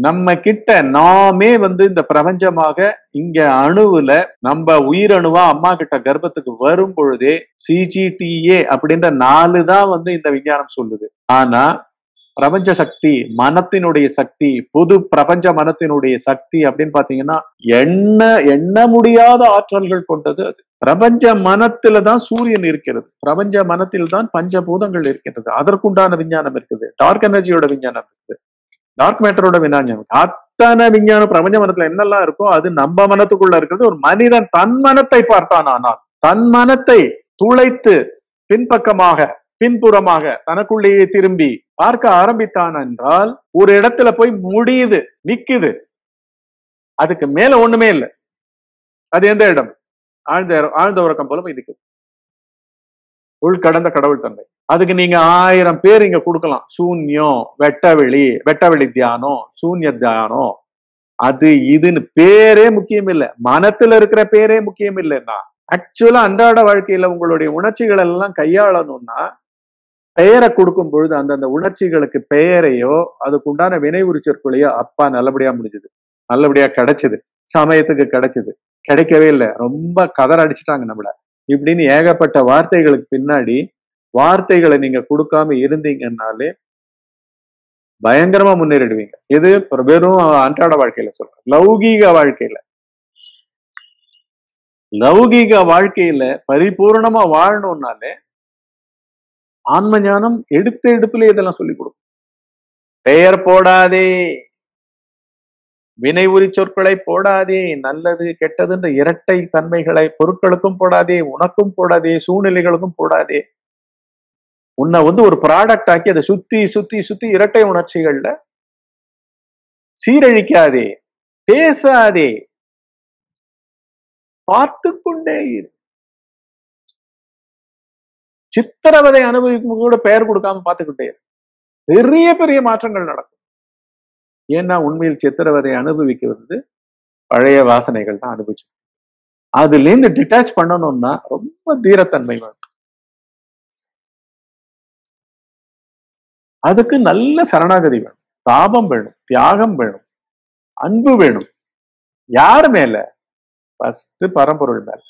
நம்ம கிட்ட நாமே வந்து இந்த பிரபஞ்சமாக இங்க அணுவுல நம்ம உயிரணுவா அம்மா கிட்ட கர்ப்பத்துக்கு வரும் பொழுதே சிஜிடிஏ அப்படின்ற நாலு தான் வந்து இந்த விஞ்ஞானம் சொல்லுது ஆனா பிரபஞ்ச சக்தி மனத்தினுடைய சக்தி புது பிரபஞ்ச மனத்தினுடைய சக்தி அப்படின்னு பாத்தீங்கன்னா எண்ண எண்ண முடியாத ஆற்றல்கள் கொண்டது அது பிரபஞ்ச மனத்துல தான் சூரியன் இருக்கிறது பிரபஞ்ச மனத்தில் தான் பஞ்சபூதங்கள் இருக்கிறது அதற்குண்டான விஞ்ஞானம் இருக்குது டார்க் எனர்ஜியோட விஞ்ஞானம் இருக்குது டார்க் மேட்டரோட விஞ்ஞானம் அத்தனை விஞ்ஞானம் பிரபஞ்ச மனத்துல என்னெல்லாம் இருக்கோ அது நம்ம மனத்துக்குள்ள இருக்கிறது ஒரு மனிதன் தன் மனத்தை பார்த்தான் ஆனால் தன் மனத்தை துளைத்து பின்பக்கமாக பின்புறமாக தனக்குள்ளேயே திரும்பி பார்க்க ஆரம்பித்தான் என்றால் ஒரு இடத்துல போய் முடியுது நிக்குது அதுக்கு மேல ஒண்ணுமே இல்லை அது எந்த இடம் ஆழ்ந்த ஆழ்ந்த உறக்கம் போல போய் நிக்குது உள்கடந்த கடவுள் தன்மை அதுக்கு நீங்க ஆயிரம் பேர் இங்க கொடுக்கலாம் சூன்யம் வெட்டவெளி வெட்டவெளி தியானம் சூன்ய தியானம் அது இதுன்னு பேரே முக்கியம் இல்லை மனத்துல இருக்கிற பேரே முக்கியம் இல்லைன்னா ஆக்சுவலா அன்றாட வாழ்க்கையில உங்களுடைய உணர்ச்சிகள் எல்லாம் கையாளணும்னா பெயரை கொடுக்கும் பொழுது அந்தந்த உணர்ச்சிகளுக்கு பெயரையோ அதுக்கு உண்டான வினை உரிச்சொற்களையோ அப்பா நல்லபடியா முடிஞ்சது நல்லபடியா கிடைச்சது சமயத்துக்கு கிடைச்சது கிடைக்கவே இல்லை ரொம்ப கதற அடிச்சுட்டாங்க நம்மள இப்படின்னு ஏகப்பட்ட வார்த்தைகளுக்கு பின்னாடி வார்த்தைகளை நீங்க கொடுக்காம இருந்தீங்கன்னாலே பயங்கரமா முன்னேறிடுவீங்க இது வெறும் அன்றாட வாழ்க்கையில சொல்றேன் லௌகீக வாழ்க்கையில லௌகீக வாழ்க்கையில பரிபூர்ணமா வாழணும்னாலே ஆன்ம ஞானம் எடுத்த எடுப்புல இதெல்லாம் சொல்லிக் கொடுக்கும் பெயர் போடாதே வினை உரி சொற்களை போடாதே நல்லது கெட்டதுன்ற இரட்டை தன்மைகளை பொருட்களுக்கும் போடாதே உனக்கும் போடாதே சூழ்நிலைகளுக்கும் போடாதே உன்னை வந்து ஒரு ப்ராடக்ட் ஆக்கி அதை சுத்தி சுத்தி சுத்தி இரட்டை உணர்ச்சிகள்ல சீரழிக்காதே பேசாதே பார்த்து கொண்டே இரு சித்திரவதை அனுபவிக்கும் கூட பெயர் கொடுக்காம பார்த்துக்கிட்டே இரு பெரிய பெரிய மாற்றங்கள் நடக்கும் ஏன்னா உண்மையில் சித்திரவதை அனுபவிக்கிறது பழைய வாசனைகள் தான் அனுபவிச்சு அதுல இருந்து டிட்டாச் பண்ணணும்னா ரொம்ப தீரத்தன்மை வேணும் அதுக்கு நல்ல சரணாகதி வேணும் தாபம் வேணும் தியாகம் வேணும் அன்பு வேணும் யார் மேல ஃபர்ஸ்ட் பரம்பொருள் மேல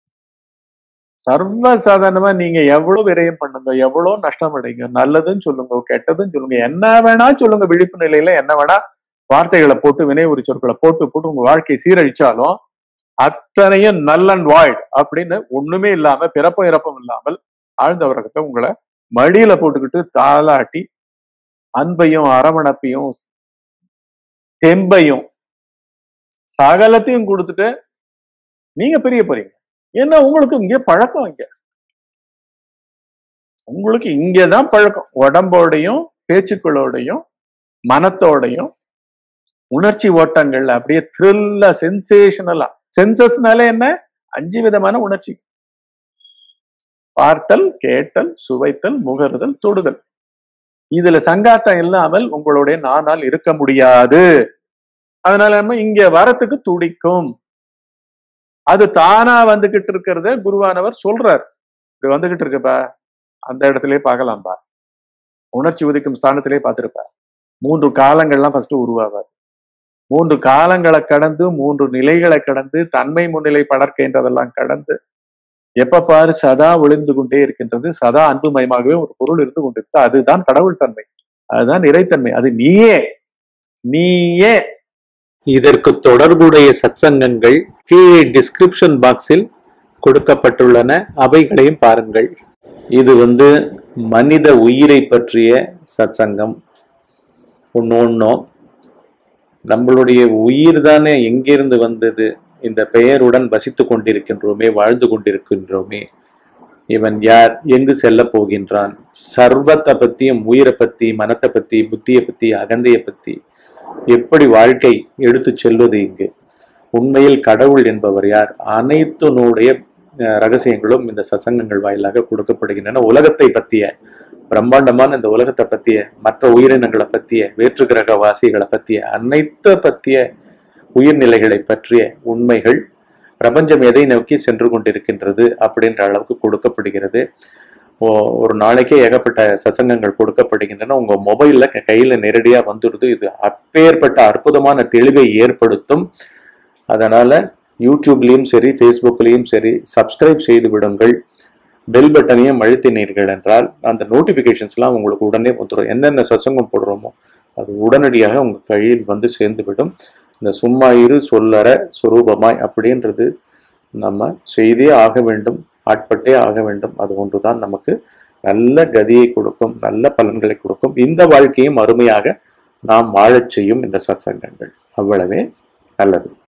சர்வ சாதாரணமா நீங்க எவ்வளவு விரயம் பண்ணுங்க எவ்வளவு நஷ்டம் அடைங்க நல்லதுன்னு சொல்லுங்க கெட்டதுன்னு சொல்லுங்க என்ன வேணா சொல்லுங்க விழிப்பு நிலையில என்ன வேணா வார்த்தைகளை போட்டு வினை உரி சொற்களை போட்டு போட்டு உங்க வாழ்க்கையை சீரழிச்சாலும் அத்தனையும் நல் அண்ட் வாய்ட் அப்படின்னு ஒண்ணுமே இல்லாம பிறப்பும் இறப்பும் இல்லாமல் ஆழ்ந்த உறக்கத்தை உங்களை மடியில போட்டுக்கிட்டு தாளாட்டி அன்பையும் அரவணைப்பையும் தெம்பையும் சகலத்தையும் கொடுத்துட்டு நீங்க பெரிய போறீங்க ஏன்னா உங்களுக்கு இங்க பழக்கம் இங்க உங்களுக்கு இங்கதான் பழக்கம் உடம்போடையும் பேச்சுக்களோடையும் மனத்தோடையும் உணர்ச்சி ஓட்டங்கள்ல அப்படியே த்ரில்லா சென்சேஷனலா சென்சஸ்னால என்ன அஞ்சு விதமான உணர்ச்சி பார்த்தல் கேட்டல் சுவைத்தல் முகருதல் தொடுதல் இதுல சங்காத்தம் இல்லாமல் உங்களுடைய நானால் இருக்க முடியாது அதனால நம்ம இங்க வரத்துக்கு துடிக்கும் அது தானா வந்துகிட்டு இருக்கிறத குருவானவர் சொல்றார் இது வந்துகிட்டு இருக்குப்பா அந்த இடத்துலயே பார்க்கலாம்பா உணர்ச்சி உதிக்கும் ஸ்தானத்திலே பார்த்திருப்பா மூன்று காலங்கள்லாம் ஃபர்ஸ்ட் உருவாவார் மூன்று காலங்களை கடந்து மூன்று நிலைகளை கடந்து தன்மை முன்னிலை படர்க்கின்றதெல்லாம் கடந்து எப்ப பாரு சதா ஒளிந்து கொண்டே இருக்கின்றது சதா அன்புமயமாகவே ஒரு பொருள் இருந்து கொண்டிருக்கு அதுதான் கடவுள் தன்மை அதுதான் இறைத்தன்மை அது நீயே நீயே இதற்கு தொடர்புடைய சத்சங்கங்கள் கீழே டிஸ்கிரிப்ஷன் பாக்ஸில் கொடுக்கப்பட்டுள்ளன அவைகளையும் பாருங்கள் இது வந்து மனித உயிரை பற்றிய சத்சங்கம் ஒன்று ஒன்றும் நம்மளுடைய உயிர் தானே எங்கிருந்து வந்தது இந்த பெயருடன் வசித்து கொண்டிருக்கின்றோமே வாழ்ந்து கொண்டிருக்கின்றோமே இவன் யார் எங்கு செல்ல போகின்றான் சர்வத்தை பத்தியும் உயிரை பத்தி மனத்தை பத்தி புத்தியை பத்தி அகந்தையை பத்தி எப்படி வாழ்க்கை எடுத்து செல்வது இங்கு உண்மையில் கடவுள் என்பவர் யார் அனைத்தினுடைய அஹ், ரகசியங்களும் இந்த சசங்கங்கள் வாயிலாக கொடுக்கப்படுகின்றன உலகத்தை பற்றிய பிரம்மாண்டமான இந்த உலகத்தை பற்றிய மற்ற உயிரினங்களை பற்றிய வேற்று கிரக வாசிகளை பற்றிய அனைத்த பற்றிய உயிர்நிலைகளை பற்றிய உண்மைகள் பிரபஞ்சம் எதை நோக்கி சென்று கொண்டிருக்கின்றது அப்படின்ற அளவுக்கு கொடுக்கப்படுகிறது ஓ- ஒரு நாளைக்கே ஏகப்பட்ட சசங்கங்கள் கொடுக்கப்படுகின்றன உங்க மொபைல்ல க- கையில நேரடியா வந்துடுது இது அப்பேற்பட்ட அற்புதமான தெளிவை ஏற்படுத்தும் அதனால யூடியூப்லயும் சரி ஃபேஸ்புக்லயும் சரி சப்ஸ்கிரைப் செய்து விடுங்கள் பெல் பட்டனையும் அழுத்தினீர்கள் என்றால் அந்த நோட்டிஃபிகேஷன்ஸ்லாம் உங்களுக்கு உடனே வந்துடும் என்னென்ன சத்சங்கம் போடுறோமோ அது உடனடியாக உங்க கையில் வந்து சேர்ந்து விடும் இந்த சும்மா இரு சொல்லற சுரூபமாய் அப்படின்றது நம்ம செய்தே ஆக வேண்டும் ஆட்பட்டே ஆக வேண்டும் அது ஒன்றுதான் நமக்கு நல்ல கதியை கொடுக்கும் நல்ல பலன்களை கொடுக்கும் இந்த வாழ்க்கையும் அருமையாக நாம் வாழச் செய்யும் இந்த சத்சங்கங்கள் அவ்வளவே நல்லது